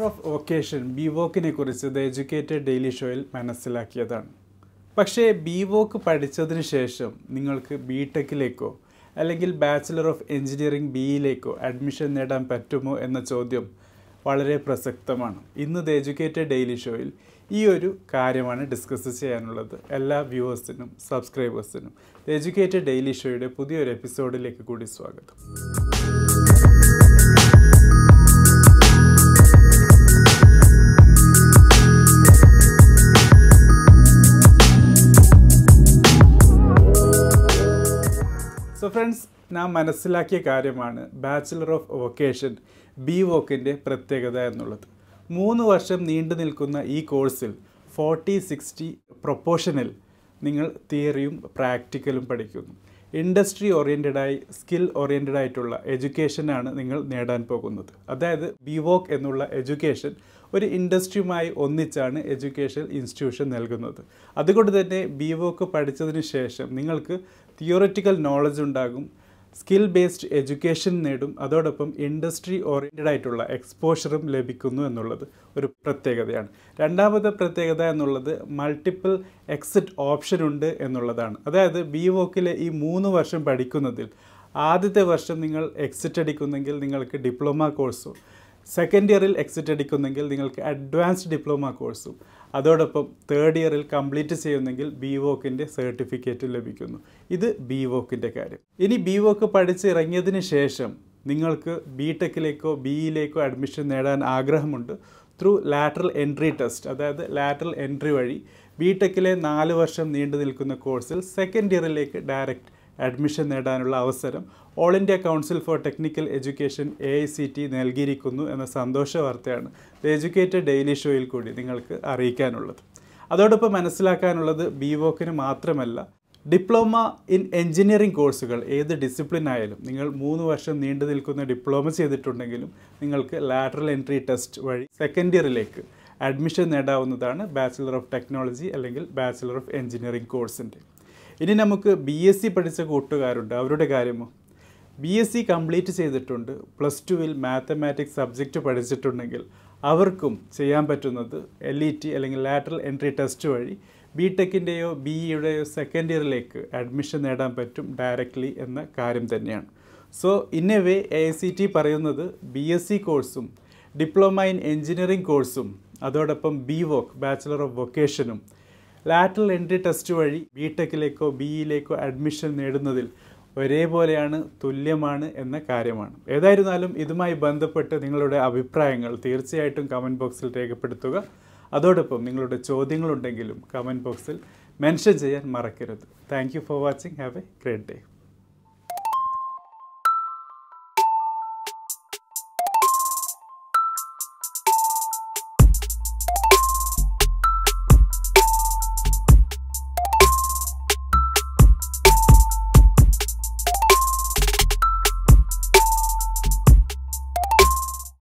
of vocation B വോക്കിനെ കുറിച്ച് the educated daily ഷോയിൽ മനസ്സിലാക്കിയതാണ് പക്ഷേ ബി വോക്ക് പഠിച്ചതിന് ശേഷം നിങ്ങൾക്ക് ബി ടെക്കിലേക്കോ അല്ലെങ്കിൽ ബാച്ചിലർ ഓഫ് എഞ്ചിനീയറിംഗ് ബിയിലേക്കോ അഡ്മിഷൻ നേടാൻ പറ്റുമോ എന്ന ചോദ്യം വളരെ പ്രസക്തമാണ് ഇന്ന് ദ എഡ്യൂക്കേറ്റഡ് ഡെയിലി ഷോയിൽ ഈ ഒരു കാര്യമാണ് ഡിസ്കസ് ചെയ്യാനുള്ളത് എല്ലാ വ്യൂവേഴ്സിനും സബ്സ്ക്രൈബേഴ്സിനും ദ എഡ്യൂക്കേറ്റഡ് ഡെയിലി ഷോയുടെ പുതിയൊരു എപ്പിസോഡിലേക്ക് കൂടി സ്വാഗതം സോ ഫ്രണ്ട്സ് നാം മനസ്സിലാക്കിയ കാര്യമാണ് ബാച്ചിലർ ഓഫ് വൊക്കേഷൻ ബി വോക്കിൻ്റെ പ്രത്യേകത എന്നുള്ളത് മൂന്ന് വർഷം നീണ്ടു നിൽക്കുന്ന ഈ കോഴ്സിൽ ഫോർട്ടി സിക്സ്റ്റി പ്രൊപ്പോഷനിൽ നിങ്ങൾ തിയറിയും പ്രാക്ടിക്കലും പഠിക്കുന്നു ഇൻഡസ്ട്രി ഓറിയൻറ്റഡായി സ്കിൽ ഓറിയൻറ്റഡ് ആയിട്ടുള്ള എഡ്യൂക്കേഷനാണ് നിങ്ങൾ നേടാൻ പോകുന്നത് അതായത് ബി വോക്ക് എന്നുള്ള എഡ്യൂക്കേഷൻ ഒരു ഇൻഡസ്ട്രിയുമായി ഒന്നിച്ചാണ് എഡ്യൂക്കേഷൻ ഇൻസ്റ്റിറ്റ്യൂഷൻ നൽകുന്നത് അതുകൊണ്ട് തന്നെ ബി വോക്ക് പഠിച്ചതിന് ശേഷം നിങ്ങൾക്ക് തിയോററ്റിക്കൽ നോളജ് ഉണ്ടാകും സ്കിൽ ബേസ്ഡ് എഡ്യൂക്കേഷൻ നേടും അതോടൊപ്പം ഇൻഡസ്ട്രി ഓറിയൻറ്റഡ് ആയിട്ടുള്ള എക്സ്പോഷറും ലഭിക്കുന്നു എന്നുള്ളത് ഒരു പ്രത്യേകതയാണ് രണ്ടാമത്തെ പ്രത്യേകത എന്നുള്ളത് മൾട്ടിപ്പിൾ എക്സിറ്റ് ഓപ്ഷൻ ഉണ്ട് എന്നുള്ളതാണ് അതായത് ബി വോക്കിലെ ഈ മൂന്ന് വർഷം പഠിക്കുന്നതിൽ ആദ്യത്തെ വർഷം നിങ്ങൾ എക്സിറ്റ് അടിക്കുന്നെങ്കിൽ നിങ്ങൾക്ക് ഡിപ്ലോമ കോഴ്സും സെക്കൻഡ് ഇയറിൽ എക്സിറ്റ് അടിക്കുന്നെങ്കിൽ നിങ്ങൾക്ക് അഡ്വാൻസ്ഡ് ഡിപ്ലോമ കോഴ്സും അതോടൊപ്പം തേർഡ് ഇയറിൽ കംപ്ലീറ്റ് ചെയ്യുന്നെങ്കിൽ ബി വോക്കിൻ്റെ സർട്ടിഫിക്കറ്റ് ലഭിക്കുന്നു ഇത് ബി വോക്കിൻ്റെ കാര്യം ഇനി ബി വോക്ക് പഠിച്ച് ഇറങ്ങിയതിന് ശേഷം നിങ്ങൾക്ക് ബി ടെക്കിലേക്കോ ബിയിലേക്കോ അഡ്മിഷൻ നേടാൻ ആഗ്രഹമുണ്ട് ത്രൂ ലാറ്ററൽ എൻട്രി ടെസ്റ്റ് അതായത് ലാറ്ററൽ എൻട്രി വഴി ബി ടെക്കിലെ നാല് വർഷം നീണ്ടു നിൽക്കുന്ന കോഴ്സിൽ സെക്കൻഡ് ഇയറിലേക്ക് ഡയറക്റ്റ് അഡ്മിഷൻ നേടാനുള്ള അവസരം all India council for technical education A I C T നൽകിയിരിക്കുന്നു എന്ന സന്തോഷ വാർത്തയാണ് ദ എഡ്യൂക്കേറ്റഡ് ഡെയിലി ഷോയിൽ കൂടി നിങ്ങൾക്ക് അറിയിക്കാനുള്ളത് അതോടൊപ്പം മനസ്സിലാക്കാനുള്ളത് ബി വോക്കിന് മാത്രമല്ല ഡിപ്ലോമ ഇൻ എഞ്ചിനീയറിംഗ് കോഴ്സുകൾ ഏത് ഡിസിപ്ലിൻ ആയാലും നിങ്ങൾ മൂന്ന് വർഷം നീണ്ടു നിൽക്കുന്ന ഡിപ്ലോമ ചെയ്തിട്ടുണ്ടെങ്കിലും നിങ്ങൾക്ക് ലാറ്ററൽ എൻട്രി ടെസ്റ്റ് വഴി സെക്കൻഡ് ഇയറിലേക്ക് അഡ്മിഷൻ നേടാവുന്നതാണ് ബാച്ചിലർ ഓഫ് ടെക്നോളജി അല്ലെങ്കിൽ ബാച്ചിലർ ഓഫ് എഞ്ചിനീയറിംഗ് കോഴ്സിൻ്റെ ഇനി നമുക്ക് ബി എസ് സി പഠിച്ച കൂട്ടുകാരുണ്ട് അവരുടെ കാര്യമോ ബി എസ് സി കംപ്ലീറ്റ് ചെയ്തിട്ടുണ്ട് പ്ലസ് ടുവിൽ മാത്തമാറ്റിക്സ് സബ്ജക്റ്റ് പഠിച്ചിട്ടുണ്ടെങ്കിൽ അവർക്കും ചെയ്യാൻ പറ്റുന്നത് എൽ ഇ ടി അല്ലെങ്കിൽ ലാറ്ററൽ എൻട്രി ടെസ്റ്റ് വഴി ബി ടെക്കിൻ്റെയോ ബി ഇയുടെയോ സെക്കൻഡ് ഇയറിലേക്ക് അഡ്മിഷൻ നേടാൻ പറ്റും ഡയറക്റ്റ്ലി എന്ന കാര്യം തന്നെയാണ് so in a way A I C T പറയുന്നത് ബി എസ് സി കോഴ്സും ഡിപ്ലോമ ഇൻ എഞ്ചിനീയറിംഗ് കോഴ്സും അതോടൊപ്പം ബി വോക്ക് ബാച്ചിലർ ഓഫ് വൊക്കേഷനും ലാറ്ററൽ എൻട്രി ടെസ്റ്റ് വഴി ബി ടെക്കിലേക്കോ ബിയിലേക്കോ അഡ്മിഷൻ നേടുന്നതിൽ ഒരേപോലെയാണ് തുല്യമാണ് എന്ന കാര്യമാണ് ഏതായിരുന്നാലും ഇതുമായി ബന്ധപ്പെട്ട് നിങ്ങളുടെ അഭിപ്രായങ്ങൾ തീർച്ചയായിട്ടും കമൻറ്റ് ബോക്സിൽ രേഖപ്പെടുത്തുക അതോടൊപ്പം നിങ്ങളുടെ ചോദ്യങ്ങളുണ്ടെങ്കിലും കമൻറ്റ് ബോക്സിൽ മെൻഷൻ ചെയ്യാൻ മറക്കരുത് thank you for watching have a great day